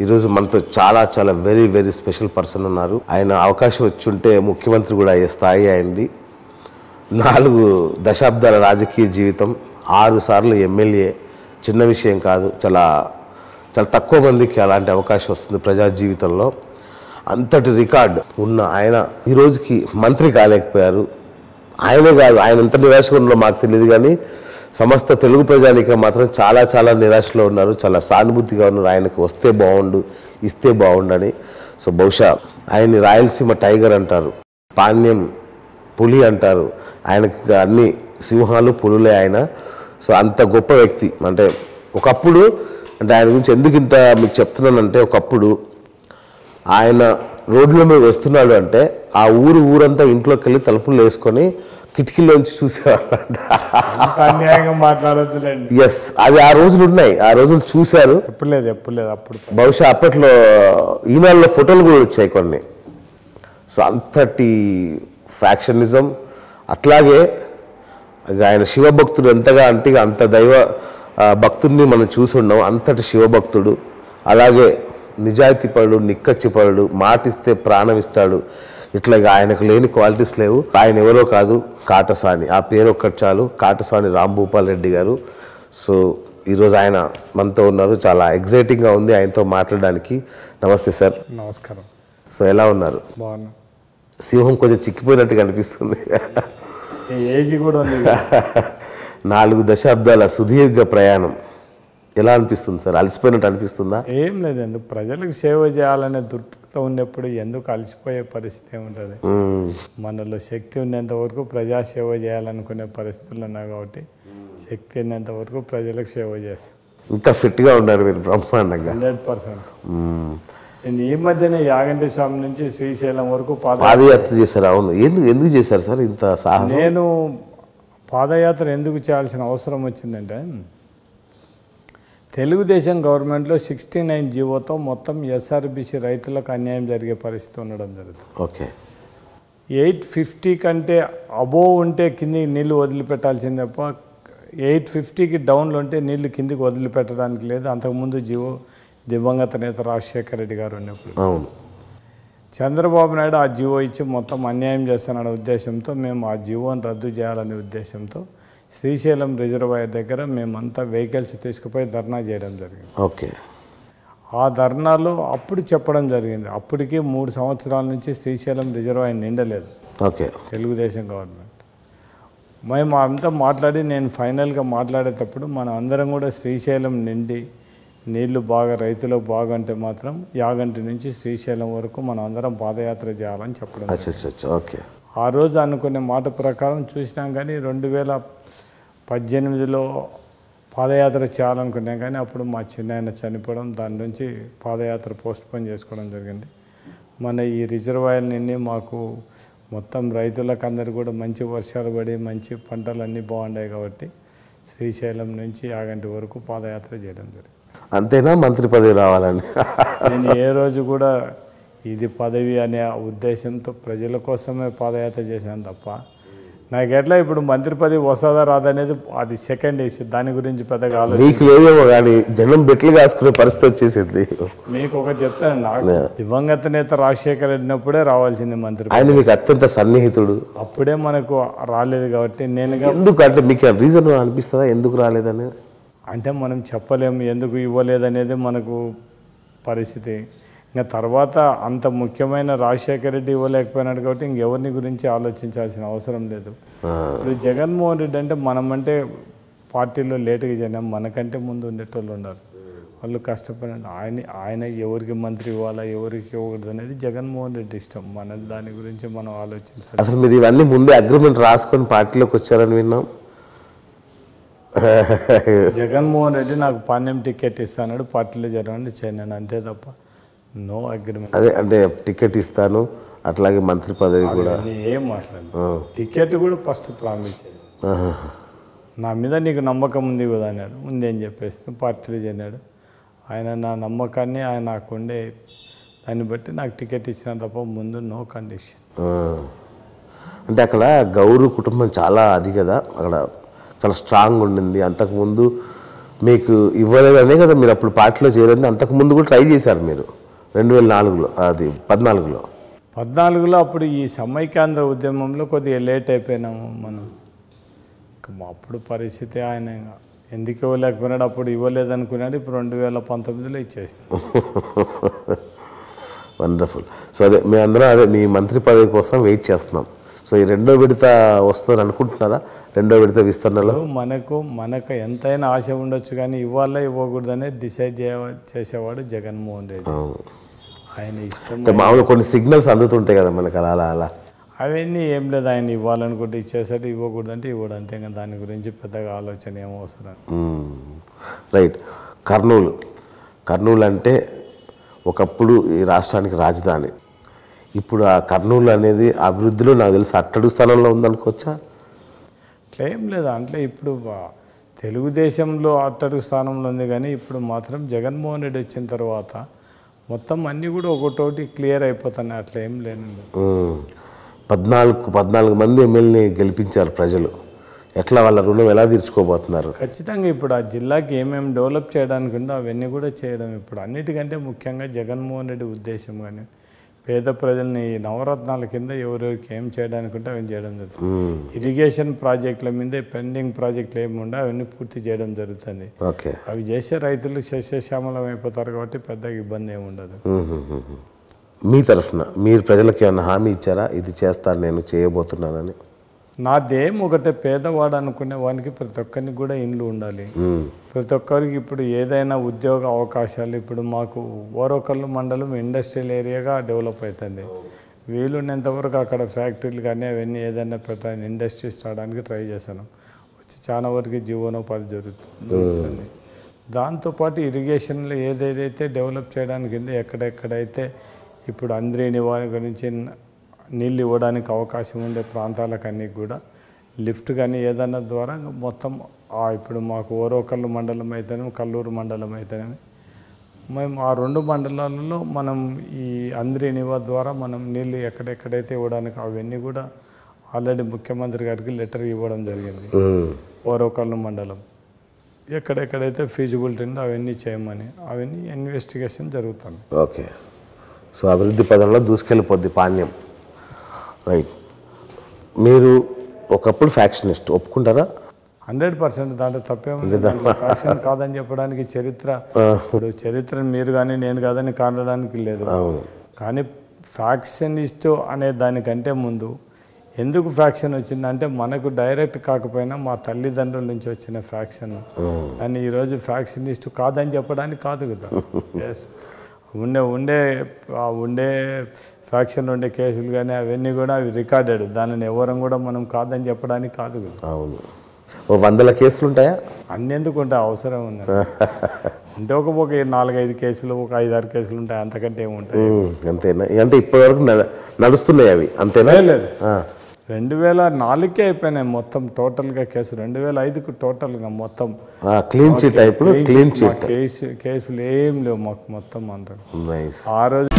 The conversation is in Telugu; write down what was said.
ఈరోజు మనతో చాలా చాలా వెరీ వెరీ స్పెషల్ పర్సన్ ఉన్నారు ఆయన అవకాశం వచ్చి ఉంటే ముఖ్యమంత్రి కూడా అయ్యే స్థాయి అయింది నాలుగు దశాబ్దాల రాజకీయ జీవితం ఆరు సార్లు ఎమ్మెల్యే చిన్న విషయం కాదు చాలా చాలా తక్కువ మందికి అలాంటి అవకాశం వస్తుంది ప్రజా జీవితంలో అంతటి రికార్డ్ ఉన్న ఆయన ఈ రోజుకి మంత్రి కాలేకపోయారు ఆయనే కాదు ఆయన ఎంత నిరాశగా ఉన్నారో మాకు తెలియదు కానీ సమస్త తెలుగు ప్రజానిక మాత్రం చాలా చాలా నిరాశలో ఉన్నారు చాలా సానుభూతిగా ఉన్నారు ఆయనకు వస్తే బాగుండు ఇస్తే బాగుండని సో బహుశా ఆయన్ని రాయలసీమ టైగర్ అంటారు పాణ్యం పులి అంటారు ఆయనకి అన్ని సింహాలు పులులే ఆయన సో అంత గొప్ప వ్యక్తి అంటే ఒకప్పుడు అంటే ఆయన గురించి ఎందుకు ఇంత మీకు చెప్తున్నానంటే ఒకప్పుడు ఆయన రోడ్ల మీద వస్తున్నాడు అంటే ఆ ఊరు ఊరంతా ఇంట్లోకి వెళ్ళి తలుపులు వేసుకొని కిటికీలోంచి చూసేవాళ్ళంట అంత అన్యాయంగా మాట్లాడొద్దులేండి ఎస్ అది ఆ రోజులు ఉన్నాయి ఆ రోజులు చూశారు ఎప్పుడు లేదు ఎప్పుడు లేదు అప్పుడు బహుశా అప్పట్లో ఈనాడులో ఫోటోలు కూడా వచ్చాయి కొన్ని సో అంతటి ఫ్యాక్షనిజం అట్లాగే ఇక ఆయన శివభక్తుడు ఎంతగా అంటే ఇక అంత దైవ ఆ, భక్తుడిని మనం చూసి ఉన్నాం అంతటి శివభక్తుడు అలాగే నిజాయితీపరుడు నిక్కచ్చిపరుడు మాటిస్తే ప్రాణం ఇస్తాడు ఇట్లా ఇక ఆయనకు లేని క్వాలిటీస్ లేవు ఆయన ఎవరో కాదు కాటసాని ఆ పేరు ఒక్కటి చాలు కాటసాని రాంభూపాల్ రెడ్డి గారు సో ఈరోజు ఆయన మనతో ఉన్నారు చాలా ఎగ్జైటింగ్గా ఉంది ఆయనతో మాట్లాడడానికి నమస్తే సార్ నమస్కారం సో ఎలా ఉన్నారు బాగున్నా సింహం కొంచెం చిక్కిపోయినట్టుగా అనిపిస్తుంది ఈ ఏజ్ కూడా ఉంది నాలుగు దశాబ్దాల సుదీర్ఘ ప్రయాణం ఎలా అనిపిస్తుంది సార్ అలసిపోయినట్టు అనిపిస్తుందా ఏం లేదు ఎందుకు ప్రజలకు సేవ చేయాలనే దుర్పక్త ఉన్నప్పుడు ఎందుకు అలసిపోయే పరిస్థితి ఉంటుంది మ్మ్. మనలో శక్తి ఉన్నంత వరకు ప్రజా సేవ చేయాలనుకునే పరిస్థితులు ఉన్నాయి కాబట్టి శక్తి ఉన్నంత వరకు ప్రజలకు సేవ చేస్తాం ఇంకా ఫిట్గా ఉన్నారు మీరు బ్రహ్మాండంగా హండ్రెడ్ పర్సెంట్ మ్మ్. నేను ఈ మధ్యనే యాగంటి స్వామి నుంచి శ్రీశైలం వరకు పాద పాదయాత్ర చేశారు అవును ఎందుకు ఎందుకు చేశారు సార్ ఇంత సాహసం నేను పాదయాత్ర ఎందుకు చేయాల్సిన అవసరం వచ్చిందంటే తెలుగుదేశం గవర్నమెంట్లో సిక్స్టీ నైన్ జీవోతో మొత్తం ఎస్ఆర్బిసి రైతులకు అన్యాయం జరిగే పరిస్థితి ఉండడం జరుగుతుంది ఓకే ఎయిట్ ఫిఫ్టీ కంటే అబోవ్ ఉంటే కింది నీళ్లు వదిలిపెట్టాల్సింది తప్ప ఎయిట్ ఫిఫ్టీకి డౌన్లో ఉంటే నీళ్లు కిందికి వదిలిపెట్టడానికి లేదు అంతకుముందు జీవో దివంగత నేత రాజశేఖర రెడ్డి గారు ఉన్నప్పుడు అవును చంద్రబాబు నాయుడు ఆ జీవో ఇచ్చి మొత్తం అన్యాయం చేస్తానన్న ఉద్దేశంతో మేము ఆ జీవోని రద్దు చేయాలనే ఉద్దేశంతో శ్రీశైలం రిజర్వాయర్ దగ్గర మేమంతా వెహికల్స్ తీసుకుపోయి ధర్నా చేయడం జరిగింది ఓకే ఆ ధర్నాలో అప్పుడు చెప్పడం జరిగింది అప్పటికి మూడు సంవత్సరాల నుంచి శ్రీశైలం రిజర్వాయర్ నిండలేదు ఓకే తెలుగుదేశం గవర్నమెంట్ మేము అంతా మాట్లాడి నేను ఫైనల్గా మాట్లాడేటప్పుడు మనం అందరం కూడా శ్రీశైలం నిండి నీళ్లు బాగా రైతులకు బాగంటే మాత్రం యాగంటి నుంచి శ్రీశైలం వరకు మనం అందరం పాదయాత్ర చేయాలని చెప్పడం అచ్చా అచ్చా అచ్చా ఓకే ఆ రోజు అనుకునే మాట ప్రకారం చూసినాం కానీ రెండు వేల పద్దెనిమిదిలో పాదయాత్ర చేయాలనుకున్నాం కానీ అప్పుడు మా చిన్నాయన చనిపోవడం దాని నుంచి పాదయాత్ర పోస్ట్పోన్ చేసుకోవడం జరిగింది మన ఈ రిజర్వాయర్ నిండి మాకు మొత్తం రైతులకు అందరు కూడా మంచి వర్షాలు పడి మంచి పంటలు అన్నీ బాగున్నాయి కాబట్టి శ్రీశైలం నుంచి యాగంటి వరకు పాదయాత్ర చేయడం జరిగింది అంతేనా మంత్రి పదవి రావాలని నేను ఏ రోజు కూడా ఇది పదవి అనే ఉద్దేశంతో ప్రజల కోసమే పాదయాత్ర చేశాను తప్ప నాకు ఎట్లా ఇప్పుడు మంత్రి పదవి వస్తుందా రాదనేది అది సెకండ్ ఇష్యూ దాని గురించి పెద్దగా ఆలోచన మీకు లేదేమో కానీ జనం బెట్లు కాసుకునే పరిస్థితి వచ్చేసింది మీకు ఒకటి చెప్తాను నాకు దివంగత నేత రాజశేఖర్ రెడ్డినప్పుడే రావాల్సింది మంత్రి ఆయన మీకు అత్యంత సన్నిహితుడు అప్పుడే మనకు రాలేదు కాబట్టి నేనుగా ఎందుకు అంటే మీకు రీజన్ అనిపిస్తుందా ఎందుకు రాలేదనేది అంటే మనం చెప్పలేము ఎందుకు ఇవ్వలేదనేది మనకు పరిస్థితి ఇంకా తర్వాత అంత ముఖ్యమైన రాజశేఖర రెడ్డి ఇవ్వలేకపోయినాడు కాబట్టి ఇంకెవరిని గురించి ఆలోచించాల్సిన అవసరం లేదు ఆ, ఇప్పుడు జగన్మోహన్ రెడ్డి అంటే మనమంటే పార్టీలో లేటుగా చేయం మనకంటే ముందు ఉండేటోళ్ళు ఉన్నారు వాళ్ళు కష్టపడండి ఆయన ఆయన ఎవరికి మంత్రి ఇవ్వాలా ఎవరికి ఇవ్వకూడదు అనేది జగన్మోహన్ రెడ్డి ఇష్టం మన దాని గురించి మనం ఆలోచించాలి అసలు మీరు ఇవన్నీ ముందే అగ్రిమెంట్ రాసుకొని పార్టీలోకి వచ్చారని విన్నాం జగన్మోహన్ రెడ్డి నాకు పాణ్యం టికెట్ ఇస్తాడు పార్టీలో జరగండి చేయను అంతే తప్ప నో అగ్రిమెంట్ అదే అంటే టికెట్ ఇస్తాను అట్లాగే మంత్రి పదవి కూడా ఏం మాట్లాడలేదు ఆ, టికెట్ కూడా ఫస్ట్ ప్రామిస్ ఆహా. నా మీద నీకు నమ్మకం ఉంది కదా అన్నాడు ఉంది అని చెప్పేసి పార్టీలో చేరినాడు ఆయన నా నమ్మకాన్ని ఆయన నాకు ఉండే దాన్ని బట్టి నాకు టికెట్ ఇచ్చిన తప్ప ముందు నో కండిషన్ ఆ. అంటే అక్కడ గౌరు కుటుంబం చాలా అది కదా అక్కడ చాలా స్ట్రాంగ్ ఉండింది అంతకుముందు మీకు ఇవ్వలేదనే కదా మీరు అప్పుడు పార్టీలో చేరింది అంతకు ముందు కూడా ట్రై చేశారు మీరు రెండు వేల నాలుగులో అది పద్నాలుగులో పద్నాలుగులో అప్పుడు ఈ సమైక్యాంధ్ర ఉద్యమంలో కొద్దిగా లేట్ అయిపోయినాము మనం ఇక మా అప్పుడు పరిస్థితి ఆయన ఎందుకు ఇవ్వలేకపోయినాడు అప్పుడు ఇవ్వలేదు అనుకున్నాడు ఇప్పుడు రెండు వేల పంతొమ్మిదిలో ఇచ్చేసి వండర్ఫుల్ సో అదే మేమందరం అదే మీ మంత్రి పదవి కోసం వెయిట్ చేస్తున్నాం సో ఈ రెండో విడత వస్తుందని అనుకుంటున్నారా రెండో విడత విస్తరణలో మనకు మనకు ఎంతైనా ఆశ ఉండొచ్చు కానీ ఇవ్వాలా ఇవ్వకూడదనే డిసైడ్ చేయ చేసేవాడు జగన్మోహన్ రెడ్డి అవును. ఆయన ఇష్టం అంటే మామూలుగా కొన్ని సిగ్నల్స్ అందుతుంటాయి కదా మనకి అలా అలా అలా అవన్నీ ఏం లేదు ఆయన ఇవ్వాలనుకుంటే ఇచ్చేసాడు ఇవ్వకూడదంటే ఇవ్వడు అంతే ఇంకా దాని గురించి పెద్దగా ఆలోచన ఏం అవసరం రైట్ కర్నూలు కర్నూలు అంటే ఒకప్పుడు ఈ రాష్ట్రానికి రాజధాని ఇప్పుడు ఆ కర్నూలు అనేది అభివృద్ధిలో నాకు తెలిసి అట్టడుగు స్థానంలో ఉందనుకోవచ్చా అట్లా ఏం లేదు అంటే ఇప్పుడు బా- తెలుగుదేశంలో అట్టడుగు స్థానంలో ఉంది కానీ ఇప్పుడు మాత్రం జగన్మోహన్ రెడ్డి వచ్చిన తర్వాత మొత్తం అన్నీ కూడా ఒకటోటి క్లియర్ అయిపోతున్నాయి అట్లా ఏం లేని ఉమ్. పద్నాలుగు పద్నాలుగు మంది ఎమ్మెల్యేని గెలిపించారు ప్రజలు ఎట్లా వాళ్ళ రుణం ఎలా తీర్చుకోబోతున్నారు ఖచ్చితంగా ఇప్పుడు ఆ జిల్లాకి ఏమేమి డెవలప్ చేయడానికి ఉందో అవన్నీ కూడా చేయడం ఇప్పుడు అన్నిటికంటే ముఖ్యంగా జగన్మోహన్ రెడ్డి ఉద్దేశం కానీ పేద ప్రజల్ని ఈ నవరత్నాల కింద ఎవరెవరికి ఏం చేయడానికి ఉంటే అవన్నీ చేయడం జరుగుతుంది ఉమ్. ఇరిగేషన్ ప్రాజెక్టుల మీద పెండింగ్ ప్రాజెక్టులు ఏమి ఉండే అవన్నీ పూర్తి చేయడం జరుగుతుంది ఓకే అవి చేసే రైతులు సస్యశ్యామలం అయిపోతారు కాబట్టి పెద్దగా ఇబ్బంది ఏమి ఉండదు ఉహుహుహు. మీ తరఫున మీరు ప్రజలకు ఏమైనా హామీ ఇచ్చారా ఇది చేస్తాను నేను చేయబోతున్నానని నాదేం ఒకటే పేదవాడు అనుకునే వానికి ప్రతి ఒక్కరికి కూడా ఇండ్లు ఉండాలి ఉమ్. ప్రతి ఒక్కరికి ఇప్పుడు ఏదైనా ఉద్యోగ అవకాశాలు ఇప్పుడు మాకు ఓరోకల్లు మండలం ఇండస్ట్రియల్ ఏరియాగా డెవలప్ అవుతుంది వీలున్నంత వరకు అక్కడ ఫ్యాక్టరీలు కానీ అవన్నీ ఏదైనా పెట్టాలని ఇండస్ట్రీస్ రావడానికి ట్రై చేశాను వచ్చి చాలా వరకు జీవనోపాధి జరుగుతుంది జరుగుతుంది దాంతోపాటు ఇరిగేషన్లో ఏదేదైతే డెవలప్ చేయడానికి ఉందో ఎక్కడెక్కడైతే ఇప్పుడు అంద్రేని వారి గురించి నీళ్ళు ఇవ్వడానికి అవకాశం ఉండే ప్రాంతాలకన్నీ కూడా లిఫ్ట్ కానీ ఏదైనా ద్వారా మొత్తం ఆ ఇప్పుడు మాకు ఓరోకల్లు మండలం అయితేనే కల్లూరు మండలం అయితేనే మేము ఆ రెండు మండలాలలో మనం ఈ అంద్రి నివా ద్వారా మనం నీళ్ళు ఎక్కడెక్కడైతే ఇవ్వడానికి అవన్నీ కూడా ఆల్రెడీ ముఖ్యమంత్రి గారికి లెటర్ ఇవ్వడం జరిగింది ఉమ్. ఓరోకల్లు మండలం ఎక్కడెక్కడైతే ఫీజిబిలిటీ ఉందో అవన్నీ చేయమని అవన్నీ ఇన్వెస్టిగేషన్ జరుగుతుంది ఓకే సో అభివృద్ధి పదంలో దూసుకెళ్ళిపోద్ది పాణ్యం రైట్ మీరు ఒకప్పుడు ఫ్యాక్షనిస్ట్ ఒప్పుకుంటారా హండ్రెడ్ పర్సెంట్ దాంట్లో తప్పేముంది ఫ్యాక్షన్ కాదని చెప్పడానికి చరిత్ర ఇప్పుడు చరిత్రను మీరు కానీ నేను కాదని కానడానికి లేదు అవును కానీ ఫ్యాక్షనిస్ట్ అనే దానికంటే ముందు ఎందుకు ఫ్యాక్షన్ వచ్చిందంటే మనకు డైరెక్ట్ కాకపోయినా మా తల్లిదండ్రుల నుంచి వచ్చిన ఫ్యాక్షన్ అని ఈరోజు ఫ్యాక్షనిస్ట్ కాదని చెప్పడానికి కాదు కదా ఎస్ ఉండే ఉండే ఆ ఉండే ఫ్యాక్షన్ ఉండే కేసులు కానీ అవన్నీ కూడా అవి రికార్డెడ్ దానిని ఎవరం కూడా మనం కాదని చెప్పడానికి కాదు కదా అవును ఓ వందల కేసులు ఉంటాయా అన్ని ఎందుకు ఉంటాయి అవసరం ఉంది అంటే ఒక ఒక నాలుగైదు కేసులు ఒక ఐదారు కేసులు ఉంటాయి అంతకంటే ఏముంటాయి ఉమ్, అంతేనా అంటే ఇప్పటివరకు నడ- నడుస్తున్నాయి అవి అంతేనా లేదు ఆ, రెండు వేల నాలుగుకే అయిపోయినాయి మొత్తం టోటల్గా కేసు రెండు వేల ఐదుకు టోటల్గా మొత్తం ఆ, క్లీన్ చిట్ టైప్లో క్లీన్ మా చిట్ కేసు కేసులు ఏం లేవు మాకు మొత్తం అంతా నైస్ ఆ రోజు